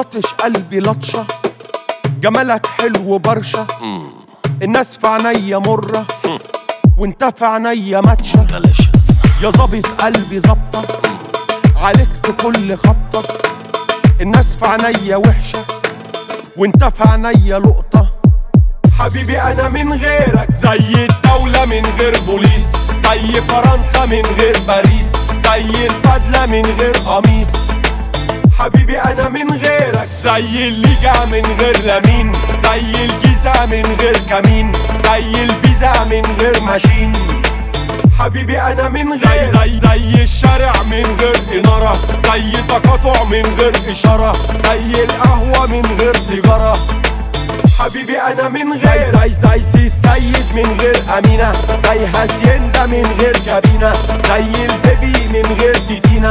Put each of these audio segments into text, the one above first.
لطش قلبي لطشة جمالك حلو برشا الناس في عينيا مرة وانت في عينيا ماتشة دليشس يا ظابط قلبي ظبطة عالجت كل خبطة الناس في عينيا وحشة وانت في عينيا لقطة حبيبي انا من غيرك زي الدولة من غير بوليس زي فرنسا من غير باريس زي البدلة من غير قميص حبيبي انا من غيرك زي الليجا من غير لمين زي الجيزة من غير كمين زي الفيزا من غير ماشين حبيبي انا من غير زي زي الشارع من غير اناره زي تقاطع من غير اشاره زي القهوه من غير سيجاره حبيبي انا من غير زي زي سي السيد من غير امينه زي هاسيندا من غير كابينه زي البيبي من غير تيتينا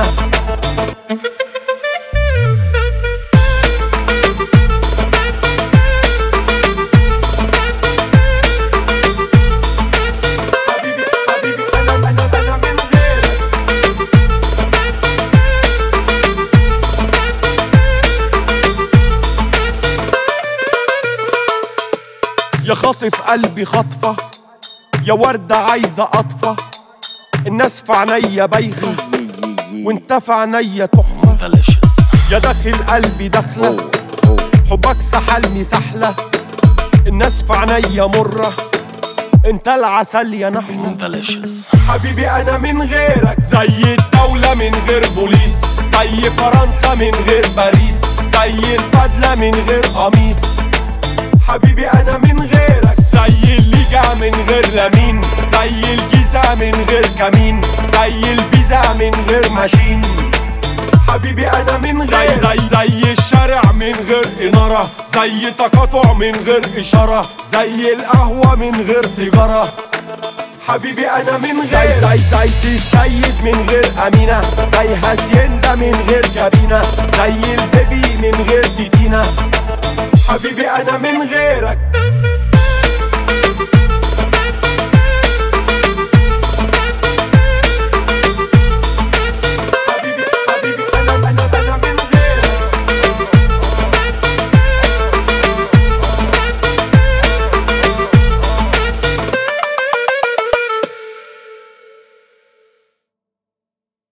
حبيبي حبيبي انا انا انا من غيرك يا خاطف قلبي خطفة يا وردة عايزة قطفة الناس في عينيا بايخة وانت في عينيا تحفة دليشس يا داخل قلبي داخلة حبك سحلني سحلة الناس في عينيا مرة انت العسل يا نحلة دليشس حبيبي انا من غيرك زي الدولة من غير بوليس زي فرنسا من غير باريس زي البدلة من غير قميص حبيبي انا من غيرك زي الليجا من غير لمين زي الجيزة من غير كمين زي الفيزا من غير ماشين حبيبي انا من غير زي زي الشارع من غير اناره زي تقاطع من غير اشاره زي القهوه من غير سيجاره حبيبي انا من غير زي زي سي السيد من غير امينه زي هاسيندا من غير كابينه زي البيبي